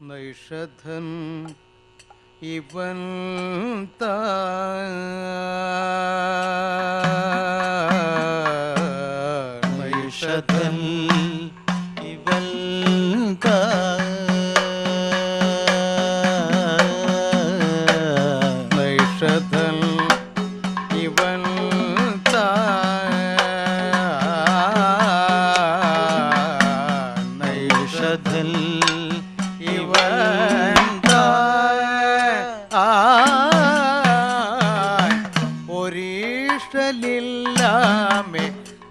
നൈഷധൻ ഇവൻ നൈഷധൻ ഇവൻ നൈഷധൻ ഇവൻ നൈഷധൻ ഇവൻ ഒരീഷലില്ലാമെ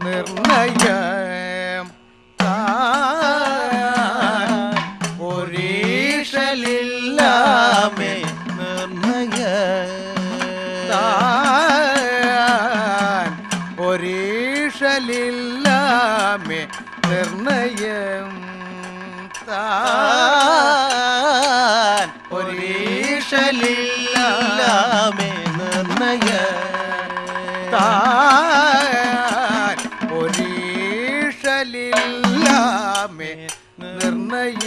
നിർണയം ഒരീഷലില്ലാമെ നിർണയ ഒരീഷലില്ലാമെ നിർണയം താൻ ഒരീഷലില്ലാമെ നിർണയ താൻ ഒരീഷലില്ലാമെ നിർണയ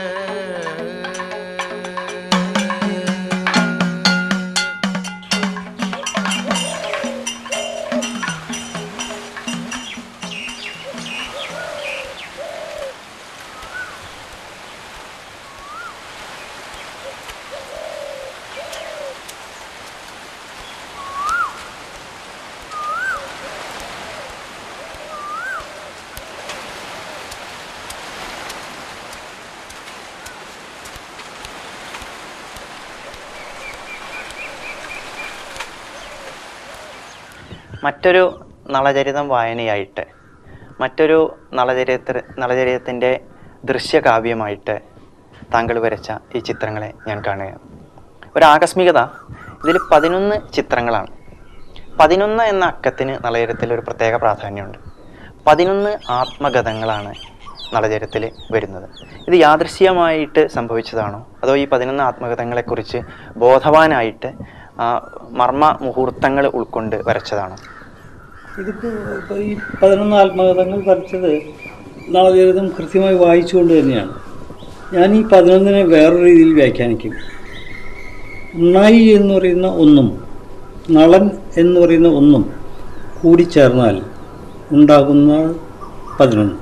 മറ്റൊരു നളചരിതം വായനയായിട്ട് മറ്റൊരു നളചരിത്ര നളചരിതത്തിൻ്റെ ദൃശ്യകാവ്യമായിട്ട് താങ്കൾ വരച്ച ഈ ചിത്രങ്ങളെ ഞാൻ കാണുകയാണ് ഒരു ആകസ്മികത ഇതിൽ പതിനൊന്ന് ചിത്രങ്ങളാണ് പതിനൊന്ന് എന്ന അക്കത്തിന് നളചരിതത്തിൽ ഒരു പ്രത്യേക പ്രാധാന്യമുണ്ട് പതിനൊന്ന് ആത്മകഥങ്ങളാണ് നളചരിതത്തിൽ വരുന്നത് ഇത് യാദൃശ്യമായിട്ട് സംഭവിച്ചതാണോ അതോ ഈ പതിനൊന്ന് ആത്മകഥങ്ങളെക്കുറിച്ച് ബോധവാനായിട്ട് ആ മർമ്മ മുഹൂർത്തങ്ങൾ ഉൾക്കൊണ്ട് വരച്ചതാണോ ഇതിപ്പോൾ ഇപ്പോൾ ഈ പതിനൊന്ന് ആത്മകഥകൾ വരച്ചത് നളചരിതം കൃത്യമായി വായിച്ചുകൊണ്ട് തന്നെയാണ് ഞാൻ ഈ പതിനൊന്നിനെ വേറൊരു രീതിയിൽ വ്യാഖ്യാനിക്കും ഉണ്ണായി എന്ന് പറയുന്ന ഒന്നും നളൻ എന്ന് പറയുന്ന ഒന്നും കൂടിച്ചേർന്നാൽ ഉണ്ടാകുന്ന പതിനൊന്ന്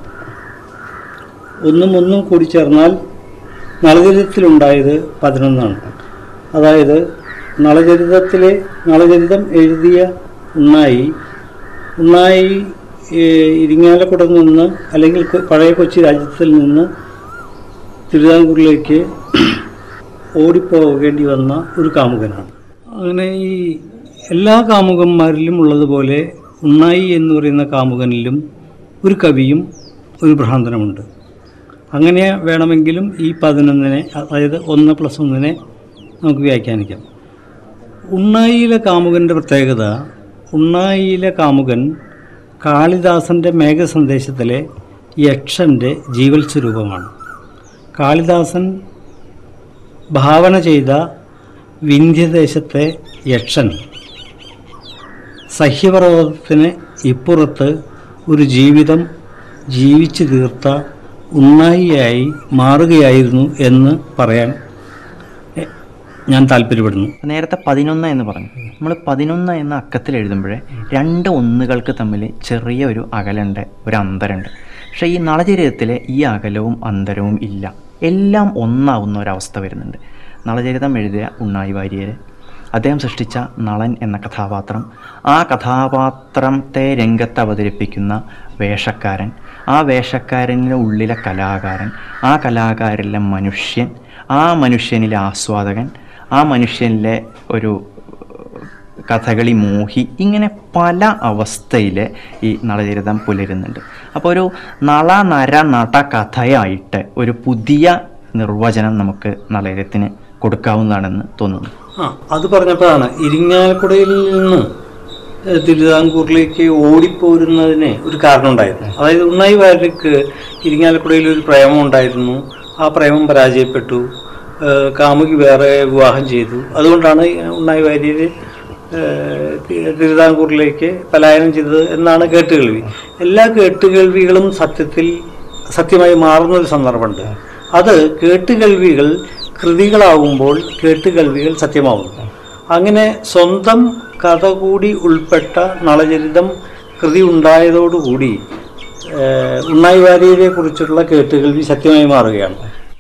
ഒന്നും ഒന്നും കൂടിച്ചേർന്നാൽ നളചരിതത്തിലുണ്ടായത് പതിനൊന്നാണ് അതായത് നളചരിതത്തിലെ നളചരിതം എഴുതിയ ഉണ്ണായി ഉണ്ണായി ഏഹ്, ഇരിങ്ങാലക്കുടയിൽ നിന്ന് അല്ലെങ്കിൽ കൊ- പഴയ കൊച്ചി രാജ്യത്തിൽ നിന്ന് തിരുവിതാംകൂറിലേക്ക് ഓടിപ്പോകേണ്ടി വന്ന ഒരു കാമുകനാണ് അങ്ങനെ ഈ എല്ലാ കാമുകന്മാരിലും ഉള്ളതുപോലെ ഉണ്ണായി എന്ന് പറയുന്ന കാമുകനിലും ഒരു കവിയും ഒരു ഭ്രാന്തനുമുണ്ട് അങ്ങനെ വേണമെങ്കിലും ഈ പതിനൊന്നിനെ അതായത് ഒന്ന് പ്ലസ് ഒന്നിനെ നമുക്ക് വ്യാഖ്യാനിക്കാം ഉണ്ണായിയിലെ കാമുകൻ്റെ പ്രത്യേകത ഉണ്ണായിയിലെ കാമുകൻ കാളിദാസൻ്റെ മേഘസന്ദേശത്തിലെ യക്ഷൻ്റെ ജീവൽ സ്വരൂപമാണ് കാളിദാസൻ ഭാവന ചെയ്ത വിന്ധ്യദേശത്തെ യക്ഷൻ സഹ്യപർവ്വതത്തിന് ഇപ്പുറത്ത് ഒരു ജീവിതം ജീവിച്ചു തീർത്ത ഉണ്ണായിയായി മാറുകയായിരുന്നു എന്ന് പറയാൻ എ, ഞാൻ താല്പര്യപ്പെടുന്നു നേരത്തെ പതിനൊന്ന് എന്ന് പറഞ്ഞു നമ്മൾ പതിനൊന്ന് എന്ന അക്കത്തിൽ എഴുതുമ്പോഴേ രണ്ട് ഒന്നുകൾക്ക് തമ്മിൽ ചെറിയ ഒരു അകലുണ്ട് ഒരു അന്തരമുണ്ട് പക്ഷേ ഈ നളചരിതത്തിലെ ഈ അകലവും അന്തരവും ഇല്ല എല്ലാം ഒന്നാവുന്ന ഒരവസ്ഥ വരുന്നുണ്ട് നളചരിതം എഴുതിയ ഉണ്ണായി വാര്യർ അദ്ദേഹം സൃഷ്ടിച്ച നളൻ എന്ന കഥാപാത്രം ആ കഥാപാത്രത്തെ രംഗത്ത് അവതരിപ്പിക്കുന്ന വേഷക്കാരൻ ആ വേഷക്കാരൻ്റെ ഉള്ളിലെ കലാകാരൻ ആ കലാകാരനിലെ മനുഷ്യൻ ആ മനുഷ്യനിലെ ആസ്വാദകൻ ആ മനുഷ്യനിലെ ഒരു കഥകളി മോഹി ഇങ്ങനെ പല അവസ്ഥയിൽ ഈ നളചരിതം പുലരുന്നുണ്ട് അപ്പോൾ ഒരു നള നര നട കഥയായിട്ട് ഒരു പുതിയ നിർവചനം നമുക്ക് നളചരിതത്തിന് കൊടുക്കാവുന്നതാണെന്ന് തോന്നുന്നു ആ അത് പറഞ്ഞപ്പോഴാണ് ഇരിങ്ങാലക്കുടയിൽ നിന്ന് ഏഹ്, തിരുവിതാംകൂറിലേക്ക് ഓടിപ്പോരുന്നതിന് ഒരു കാരണം ഉണ്ടായിരുന്നു അതായത് ഉണ്ണായി വാര്യർക്ക് ഇരിങ്ങാലക്കുടയിൽ ഒരു പ്രേമം ഉണ്ടായിരുന്നു ആ പ്രേമം പരാജയപ്പെട്ടു ഏഹ്, കാമുകി വേറെ വിവാഹം ചെയ്തു അതുകൊണ്ടാണ് ഉണ്ണായി വാര്യർ ഏഹ്, തി- തിരുവിതാംകൂറിലേക്ക് പലായനം ചെയ്തത് എന്നാണ് കേട്ടുകേൾവി എല്ലാ കേട്ടുകേൾവികളും സത്യത്തിൽ സത്യമായി മാറുന്ന ഒരു സന്ദർഭമുണ്ട് അത് കേട്ടുകേൾവികൾ കൃതികളാവുമ്പോൾ കേട്ടുകേൾവികൾ സത്യമാവുന്നു അങ്ങനെ സ്വന്തം കഥ കൂടി ഉൾപ്പെട്ട നളചരിതം കൃതി ഉണ്ടായതോടുകൂടി ഏഹ്, ഉണ്ണായി വാര്യരെ കുറിച്ചുള്ള കേട്ടുകേൾവി സത്യമായി മാറുകയാണ്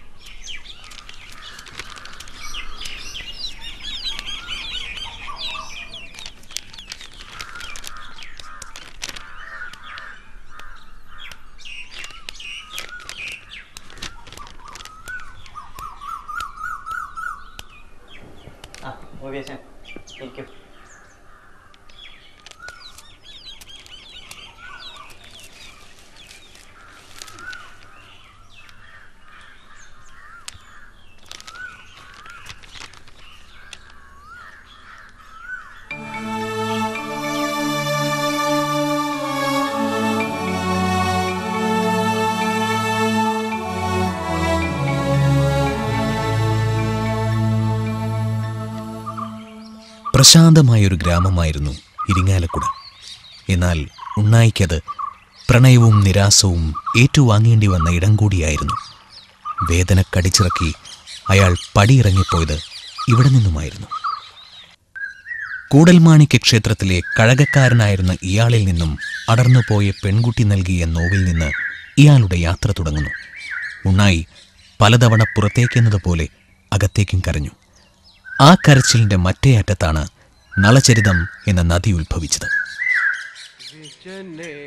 പ്രശാന്തമായൊരു ഗ്രാമമായിരുന്നു ഇരിങ്ങാലക്കുട എന്നാൽ ഉണ്ണായിക്കത് പ്രണയവും നിരാസവും ഏറ്റുവാങ്ങേണ്ടി വന്ന ഇടം കൂടിയായിരുന്നു വേദന കടിച്ചിറക്കി അയാൾ പടിയിറങ്ങിപ്പോയത് ഇവിടെ നിന്നുമായിരുന്നു കൂടൽമാണിക്യ ക്ഷേത്രത്തിലെ കഴകക്കാരനായിരുന്ന ഇയാളിൽ നിന്നും അടർന്നുപോയ പെൺകുട്ടി നൽകിയ നോവിൽ നിന്ന് ഇയാളുടെ യാത്ര തുടങ്ങുന്നു ഉണ്ണായി പലതവണ പുറത്തേക്കെന്നതുപോലെ അകത്തേക്കും കരഞ്ഞു ആ കരച്ചിലിന്റെ മറ്റേ അറ്റത്താണ് നളചരിതം എന്ന നദി ഉത്ഭവിച്ചത് വിജനേ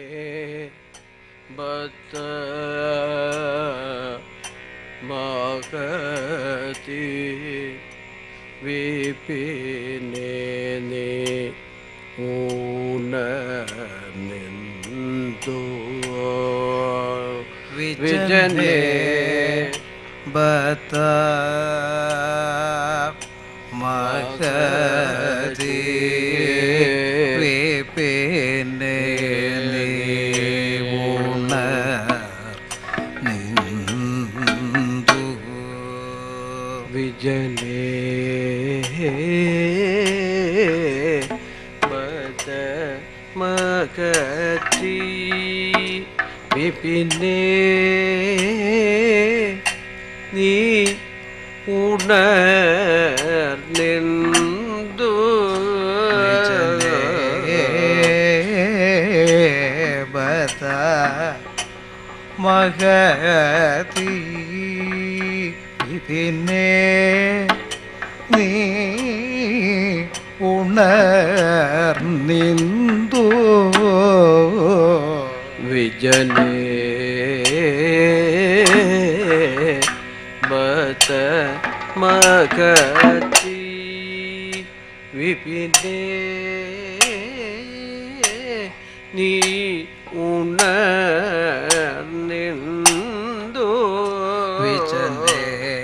ബത്ത മഹതി വിപിനെ നീ ഊന നിന്ദു വിജനേ ബത മഹതി വിപിനെ നീവുണ നിന്ദു വിജനേ ബദ മകത്തി വിപിനേ നീ ഉണർന്നിന്ദു ബത മഹതി ഇതിനെ നീ ഉണർന്നിന്ദു വിജനേ ബത മകത്തി വിപിനേ നീ ഉണർന്നിന്ദു വിചലേ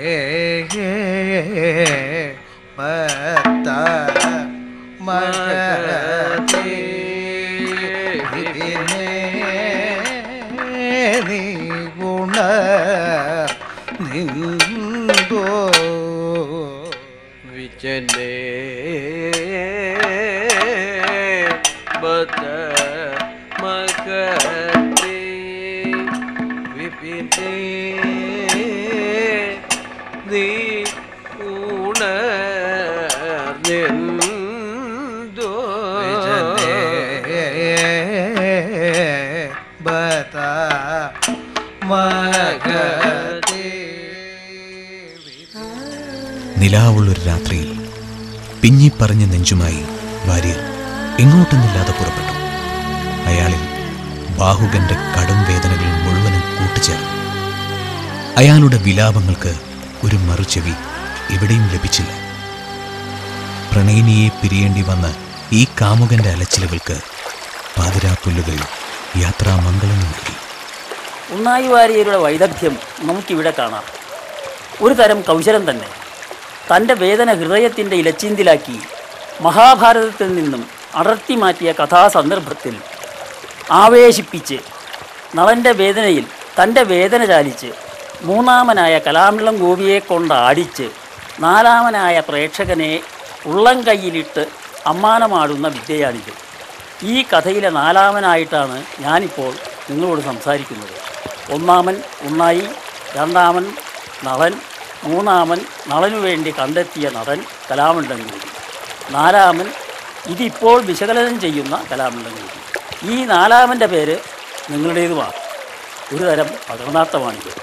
പത്ത മകതി ഇതിനെ നീ ഗുണ നിന്ദോ വിജനേ ബത മകത്തി വിപിനേ നീ ഉണർന്നിന്ദു ബത മകതി നിലാവുള്ളൊരു രാത്രിയിൽ പിഞ്ഞിപ്പറഞ്ഞ നെഞ്ചുമായി വാര്യർ എങ്ങോട്ടെന്നില്ലാതെ പുറപ്പെട്ടു അയാളിൽ ബാഹുകന്റെ കടും വേദനകൾ മുഴുവനും കൂട്ടുചേർന്നു അയാളുടെ വിലാപങ്ങൾക്ക് ഒരു മറുചെവി എവിടെയും ലഭിച്ചില്ല പ്രണയിനിയെ പിരിയേണ്ടി വന്ന ഈ കാമുകന്റെ അലച്ചിലുകൾക്ക് പാതിരാപ്പുല്ലുകൾ യാത്രാമംഗളങ്ങൾ നൽകി ഉണ്ണായി വാര്യരുടെ വൈദഗ്ധ്യം നമുക്കിവിടെ കാണാം ഒരു തരം കൗശലം തന്നെ തൻ്റെ വേദന ഹൃദയത്തിൻ്റെ ഇലച്ചീന്തിലാക്കി മഹാഭാരതത്തിൽ നിന്നും അടർത്തി മാറ്റിയ കഥാസന്ദർഭത്തിൽ ആവേശിപ്പിച്ച് നളൻ്റെ വേദനയിൽ തൻ്റെ വേദന ചാലിച്ച് മൂന്നാമനായ കലാമിളം ഗോപിയെ കൊണ്ടാടിച്ച് നാലാമനായ പ്രേക്ഷകനെ ഉള്ളം കൈയിലിട്ട് അമ്മാനമാടുന്ന വിദ്യയാണിത് ഈ കഥയിലെ നാലാമനായിട്ടാണ് ഞാനിപ്പോൾ നിങ്ങളോട് സംസാരിക്കുന്നത് ഒന്നാമൻ ഉണ്ണായി രണ്ടാമൻ നളൻ മൂന്നാമൻ നളനു വേണ്ടി കണ്ടെത്തിയ നടൻ കലാമണ്ഡൻകൂടി നാലാമൻ ഇതിപ്പോൾ വിശകലനം ചെയ്യുന്ന കലാമണ്ഡൻകൂടി ഈ നാലാമൻ്റെ പേര് നിങ്ങളുടേതുമാണ് ഒരു തരം പകർന്നാട്ടമാണിത്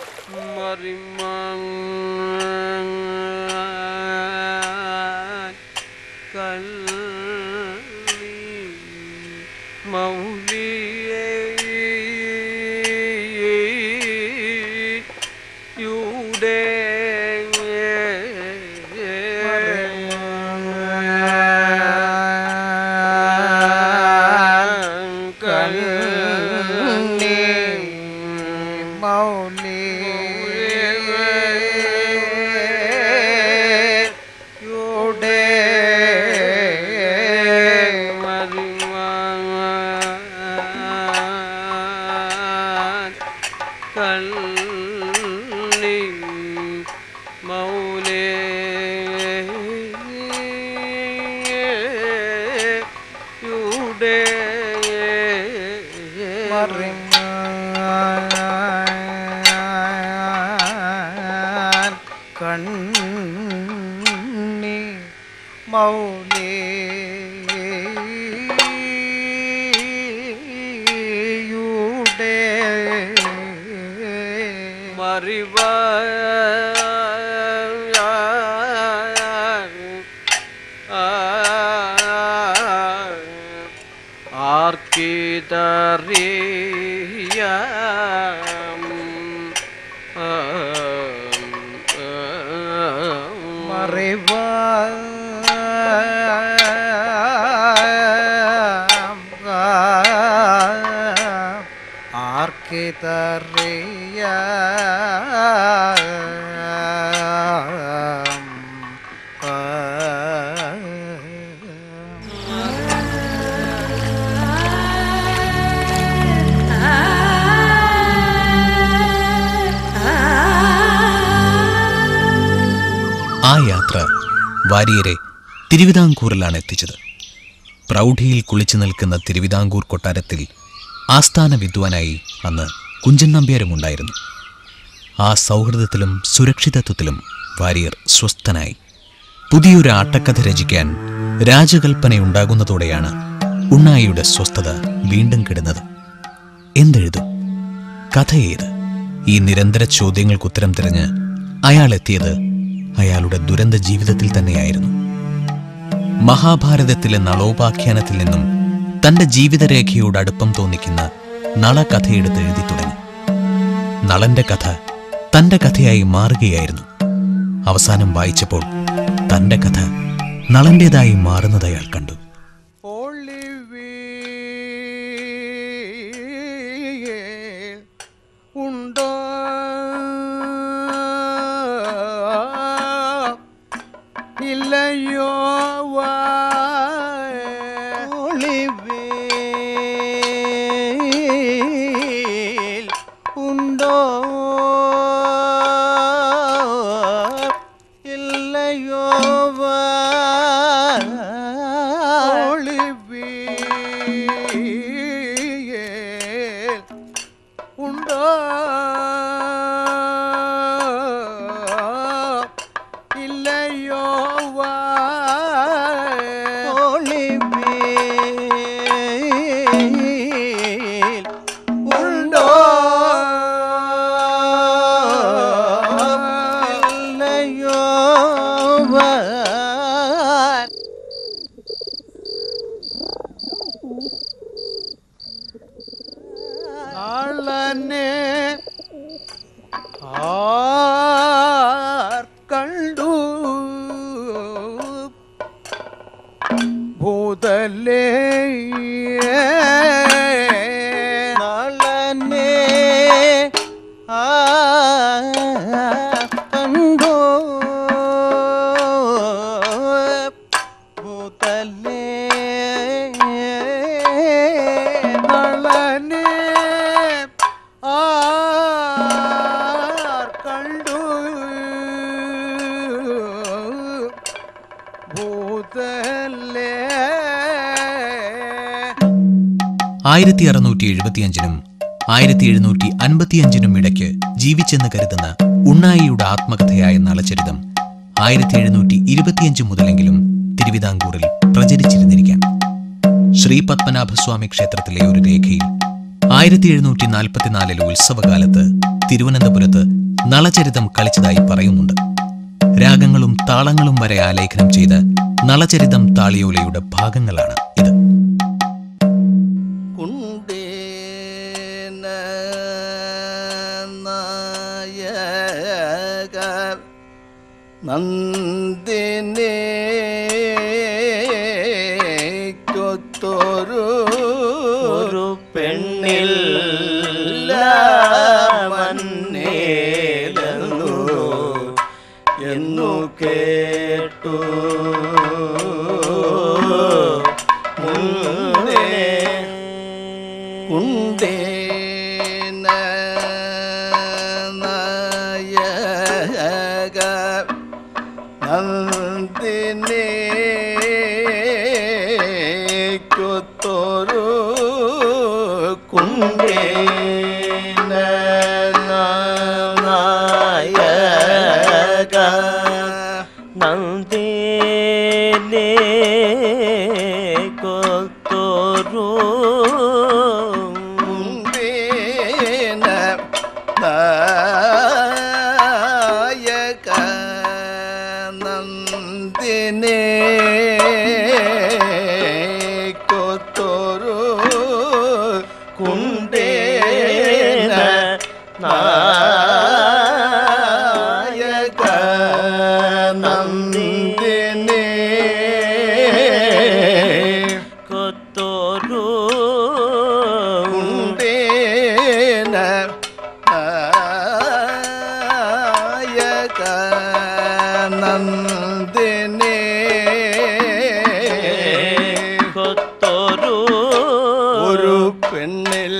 മറിമാൻ കള്ളി മൗലിയേ യുടെ കണ്ണി മൗലി യുടെ മറിമാൻ കള്ളി മൗലേ യുടെ മറിമാൻ കണ്ണി മൗലി യുടെ ആർക്കിതറിയാം ആ യാത്ര വാരിയരെ തിരുവിതാംകൂറിലാണ് എത്തിച്ചത് പ്രൗഢിയിൽ കുളിച്ചു നിൽക്കുന്ന തിരുവിതാംകൂർ കൊട്ടാരത്തിൽ ആസ്ഥാന വിദ്വാനായി അന്ന് കുഞ്ചൻ നമ്പ്യാരുമുണ്ടായിരുന്നു ആ സൗഹൃദത്തിലും സുരക്ഷിതത്വത്തിലും വാരിയർ സ്വസ്ഥനായി പുതിയൊരു ആട്ടക്കഥ രചിക്കാൻ രാജകൽപ്പനയുണ്ടാകുന്നതോടെയാണ് ഉണ്ണായിയുടെ സ്വസ്ഥത വീണ്ടും കെടുന്നത് എന്തെഴുതും കഥ ഏത് ഈ നിരന്തര ചോദ്യങ്ങൾക്കുത്തരം തിരഞ്ഞ് അയാൾ എത്തിയത് അയാളുടെ ദുരന്ത ജീവിതത്തിൽ തന്നെയായിരുന്നു മഹാഭാരതത്തിലെ നളോപാഖ്യാനത്തിൽ നിന്നും തന്റെ ജീവിതരേഖയോട് അടുപ്പം തോന്നിക്കുന്ന നളകഥയെടുത്ത് എഴുതി തുടങ്ങി നളന്റെ കഥ തന്റെ കഥയായി മാറുകയായിരുന്നു അവസാനം വായിച്ചപ്പോൾ തന്റെ കഥ നളന്റേതായി മാറുന്നത് അയാൾ കണ്ടു ഒളിവിൽ ഉണ്ടോ ഇല്ലയോ ഒളിവിൽ ഉണ്ടോ ഇല്ലയോ ഒളിവിൽ ഉണ്ടോ ഇല്ലയോ ഒളിവിൽ ഉണ്ടോ ഇല്ലയോ നാളനെ ആർ കണ്ടു ഭൂതലേ നാളനെ ആർ കണ്ടു ഭൂതലേ നളനെ ആർ കണ്ടു ഭൂതലേ ആയിരത്തി അറുന്നൂറ്റി എഴുപത്തിയഞ്ചിനും ആയിരത്തി എഴുന്നൂറ്റി അൻപത്തിയഞ്ചിനും ഇടയ്ക്ക് ജീവിച്ചെന്ന് കരുതുന്ന ഉണ്ണായിയുടെ ആത്മകഥയായ നളചരിതം ആയിരത്തി എഴുന്നൂറ്റി ഇരുപത്തിയഞ്ച് മുതലെങ്കിലും തിരുവിതാംകൂറിൽ പ്രചരിച്ചിരുന്നിരിക്കാം ശ്രീ പത്മനാഭസ്വാമി ക്ഷേത്രത്തിലെ ഒരു രേഖയിൽ ആയിരത്തി എഴുന്നൂറ്റി നാൽപ്പത്തിനാലിലെ ഉത്സവകാലത്ത് തിരുവനന്തപുരത്ത് നളചരിതം കളിച്ചതായി പറയുന്നുണ്ട് രാഗങ്ങളും താളങ്ങളും വരെ ആലേഖനം ചെയ്ത് നളചരിതം താളിയോലയുടെ ഭാഗങ്ങളാണ് ഇത് കുണ്ടേന നായക നന്ദിനെ കൊത്തൊരു ഒരു പെണ്ണിൽ മന്നേലു എന്നു കേട്ടു മുന്നേ കുണ്ടേന നായക നന്ദിനെ കൊത്തൊരു കുണ്ടേന നായക നന്ദിനെ കൊത്തൊരു മുണ്ടേന നായക നന്ദിനെ കൊത്തൊരു കുണ്ടേന നായക നന്ദിനെ കൊത്തൊരു കുണ്ടേന നായക നന്ദിനെ കൊത്തൊരു ഒരു പെണ്ണിൽ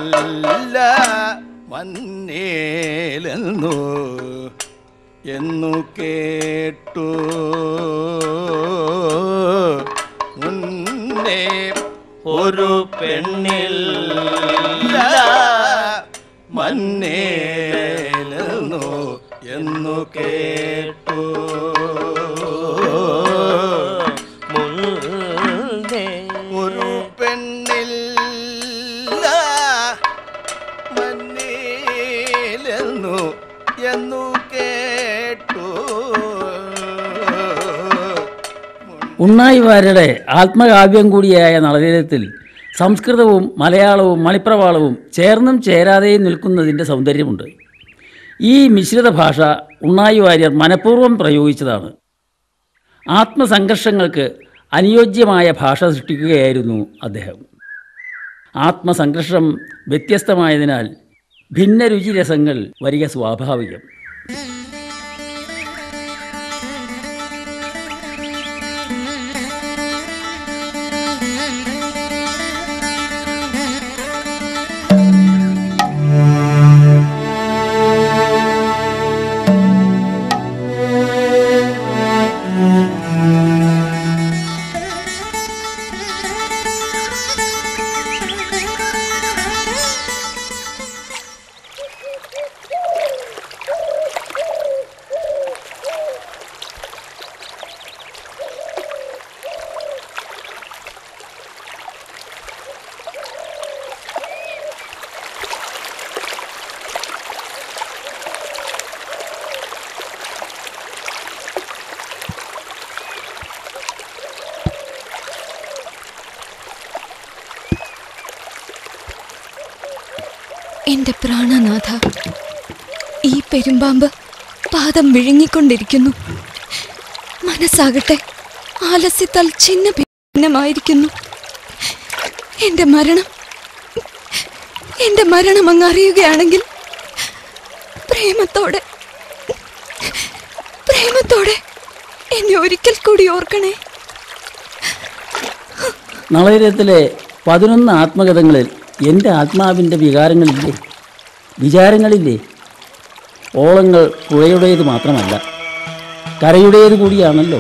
മന്നേലെന്നു എന്നു കേട്ടു മുന്നേ ഒരു പെണ്ണിൽ മന്നേലെന്നു എന്നു കേട്ടു മുന്നേ ഒരു പെണ്ണിൽ മന്നേലെന്നു എന്നു കേട്ടു ഉണ്ണായി വാര്യരുടെ ആത്മകാവ്യം കൂടിയായ നളചരിതത്തിൽ സംസ്കൃതവും മലയാളവും മണിപ്രവാളവും ചേർന്നും ചേരാതെയും നിൽക്കുന്നതിൻ്റെ സൗന്ദര്യമുണ്ട് ഈ മിശ്രിത ഭാഷ ഉണ്ണായി വാര്യർ മനഃപൂർവ്വം പ്രയോഗിച്ചതാണ് ആത്മസംഘർഷങ്ങൾക്ക് അനുയോജ്യമായ ഭാഷ സൃഷ്ടിക്കുകയായിരുന്നു അദ്ദേഹം ആത്മസംഘർഷം വ്യത്യസ്തമായതിനാൽ ഭിന്നരുചി രസങ്ങൾ വരിക സ്വാഭാവികം എന്റെ പ്രാണനാഥ ഈ പെരുമ്പാമ്പ് പാദം വിഴുങ്ങിക്കൊണ്ടിരിക്കുന്നു മനസ്സാകട്ടെ ആലസ്യത്താൽ ചിന്ന ഭിന്നമായിരിക്കുന്നു എന്റെ മരണം എന്റെ മരണം അങ്ങ് അറിയുകയാണെങ്കിൽ പ്രേമത്തോടെ പ്രേമത്തോടെ എന്നെ ഒരിക്കൽ കൂടി ഓർക്കണേ നളചരിതത്തിലെ പതിനൊന്ന് ആത്മകഥങ്ങളിൽ എൻ്റെ ആത്മാവിൻ്റെ വികാരങ്ങളില്ലേ വിചാരങ്ങളില്ലേ ഓളങ്ങൾ പുഴയുടേത് മാത്രമല്ല കരയുടേത് കൂടിയാണല്ലോ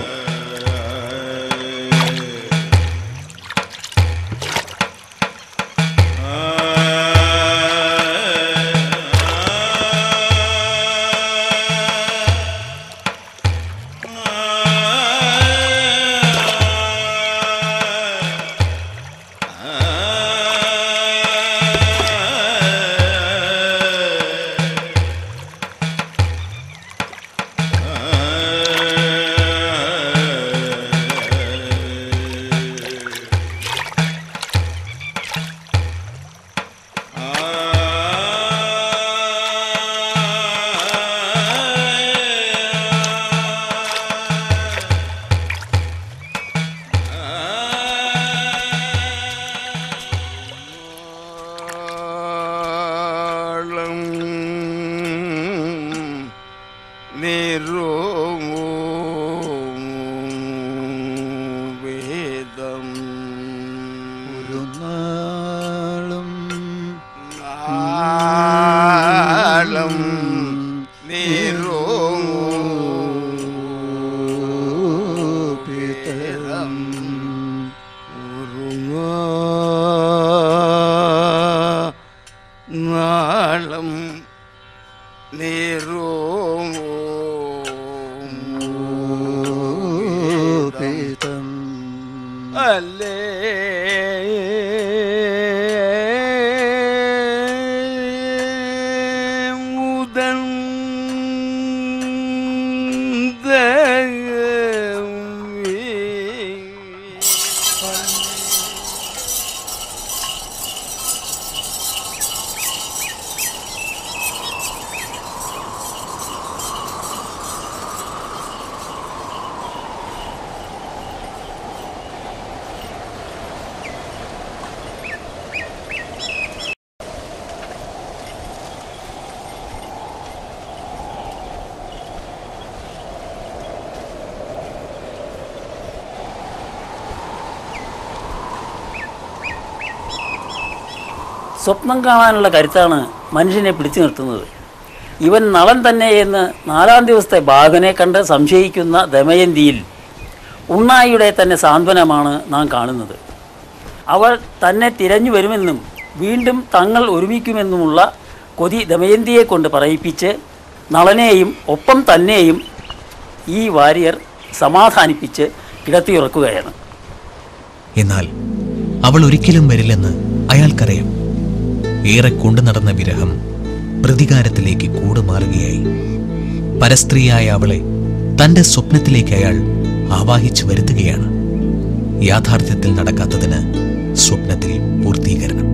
ആ സ്വപ്നം കാണാനുള്ള കരുത്താണ് മനുഷ്യനെ പിടിച്ചു നിർത്തുന്നത് ഇവൻ നളൻ തന്നെ എന്ന് നാലാം ദിവസത്തെ ബാഹനെ കണ്ട് സംശയിക്കുന്ന ദമയന്തിയിൽ ഉണ്ണായിയുടെ തന്നെ സാന്ത്വനമാണ് നാം കാണുന്നത് അവൾ തന്നെ തിരഞ്ഞു വരുമെന്നും വീണ്ടും തങ്ങൾ ഒരുമിക്കുമെന്നുമുള്ള കൊതി ദമയന്തിയെ കൊണ്ട് പറയിപ്പിച്ച് നളനെയും ഒപ്പം തന്നെയും ഈ വാര്യർ സമാധാനിപ്പിച്ച് കിടത്തിയുറക്കുകയാണ് എന്നാൽ അവൾ ഒരിക്കലും വരില്ലെന്ന് അയാൾക്കറിയാം ഏറെ കൊണ്ടു നടന്ന വിരഹം പ്രതികാരത്തിലേക്ക് കൂടുമാറുകയായി പരസ്ത്രീയായ അവളെ തന്റെ സ്വപ്നത്തിലേക്ക് അയാൾ ആവാഹിച്ചു വരുത്തുകയാണ് യാഥാർത്ഥ്യത്തിൽ നടക്കാത്തതിന് സ്വപ്നത്തിൽ പൂർത്തീകരണം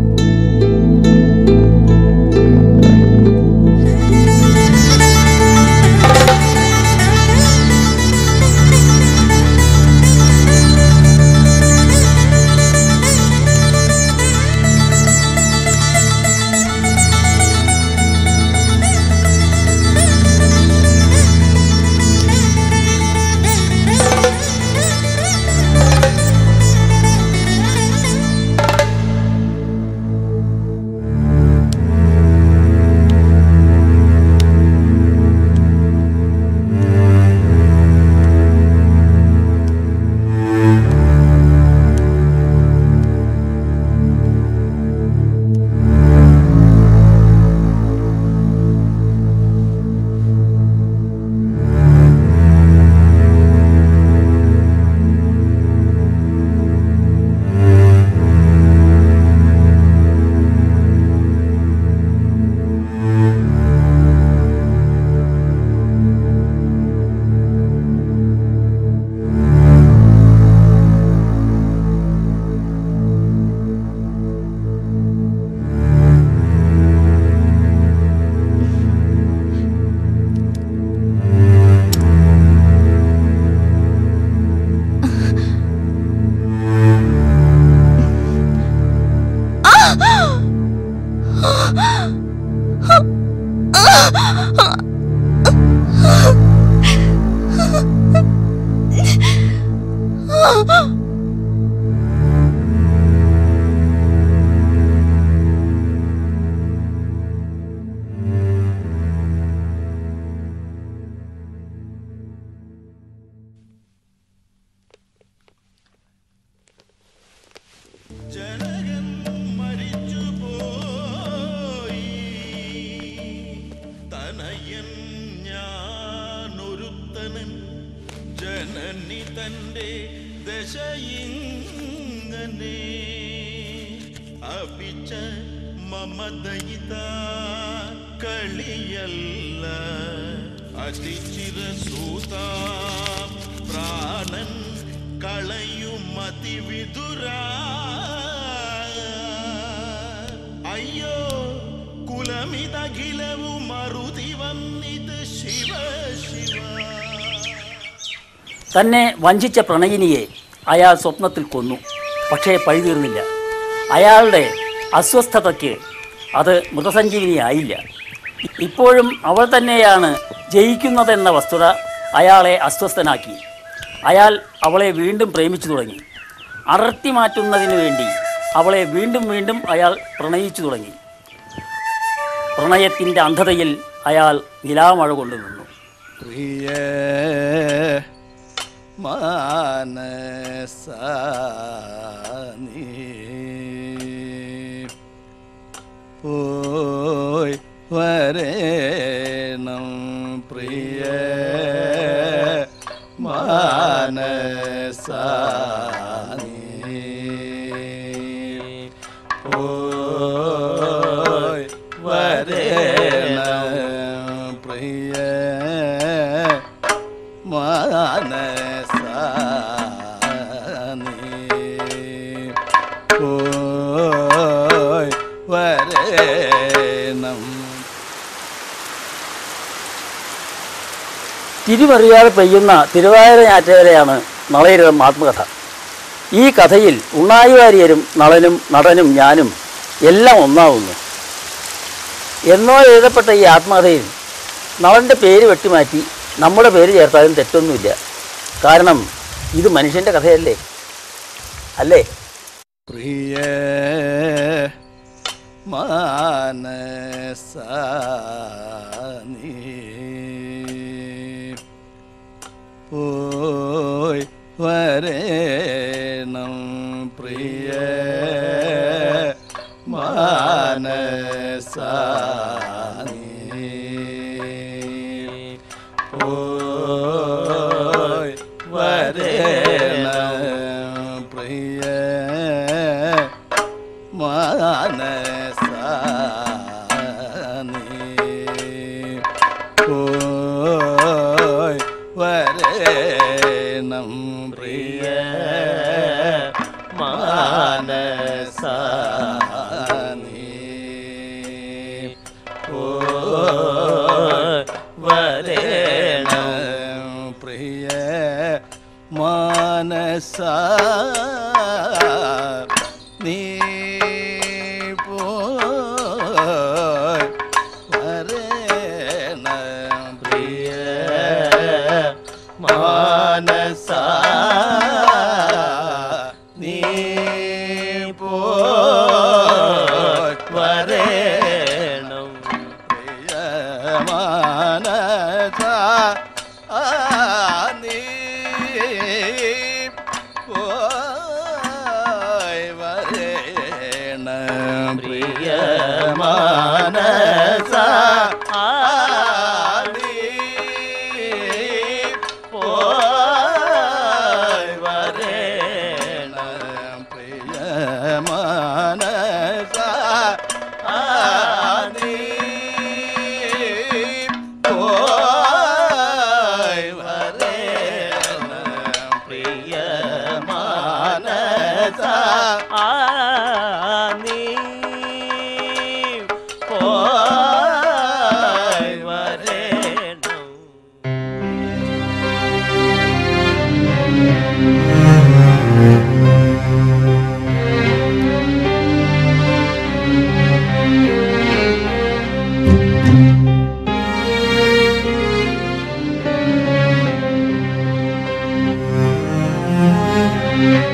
ജനകൻ മരിച്ചു പോയി തനയൻ ഞാനൊരുത്തനൻ ജനനി തന്റെ ദശയിങ്ങനെ അപിച്ച മമദയിത കളിയല്ല അതിചിരസൂത പ്രാണൻ കളയും അതിവിതുര അയ്യോ കുലമിതകിലവു മറുതി വന്നിത് ശിവ ശിവ തന്നെ വഞ്ചിച്ച പ്രണയിനിയെ അയാൾ സ്വപ്നത്തിൽ കൊന്നു പക്ഷേ പഴി തീർന്നില്ല അയാളുടെ അസ്വസ്ഥതയ്ക്ക് അത് മൃതസഞ്ജീവിനിയായില്ല ഇപ്പോഴും അവൾ തന്നെയാണ് ജയിക്കുന്നതെന്ന വസ്തുത അയാളെ അസ്വസ്ഥനാക്കി അയാൾ അവളെ വീണ്ടും പ്രേമിച്ചു തുടങ്ങി അടർത്തി മാറ്റുന്നതിന് വേണ്ടി അവളെ വീണ്ടും വീണ്ടും അയാൾ പ്രണയിച്ചു തുടങ്ങി പ്രണയത്തിൻ്റെ അന്ധതയിൽ അയാൾ നിലാമഴ കൊണ്ടു നിന്നു പ്രിയ മാനസാനി പോയി വരേണം പ്രിയ മാനസാനി പോയി വരേണം പ്രിയ മാനസാനി പോയി വരേണം തിരിമറിയാതെ പെയ്യുന്ന തിരുവാതിര ഞാറ്റുവേലയാണ് നളയരുടെ ആത്മകഥ ഈ കഥയിൽ ഉണ്ണായി വാര്യരും നളനും നടനും ഞാനും എല്ലാം ഒന്നാവുന്നു എന്നോ എഴുതപ്പെട്ട ഈ ആത്മകഥയിൽ നളൻ്റെ പേര് വെട്ടിമാറ്റി നമ്മുടെ പേര് ചേർത്താലും തെറ്റൊന്നുമില്ല കാരണം ഇത് മനുഷ്യൻ്റെ കഥയല്ലേ അല്ലേ പ്രിയ മാനസാനി പോയി വരേണം പ്രിയ മാനസാനി പോയി വരേണം പ്രിയ മാനസാനി പോയി വരേണം പ്രിയ മാനസാനി പോയി വരേണം പ്രിയ മാനസ നീ പോയി വരേണം പ്രിയ മാനസ നീ പോയി വരേണം പ്രിയ മാനസ നീ പോയി വരേണം പ്രിയ മാനസ നീ പോയി വരേണം പ്രിയ മാനസ നീ പോയി വരേണം പ്രിയ മാനസ നീ പോയി വരേണം Thank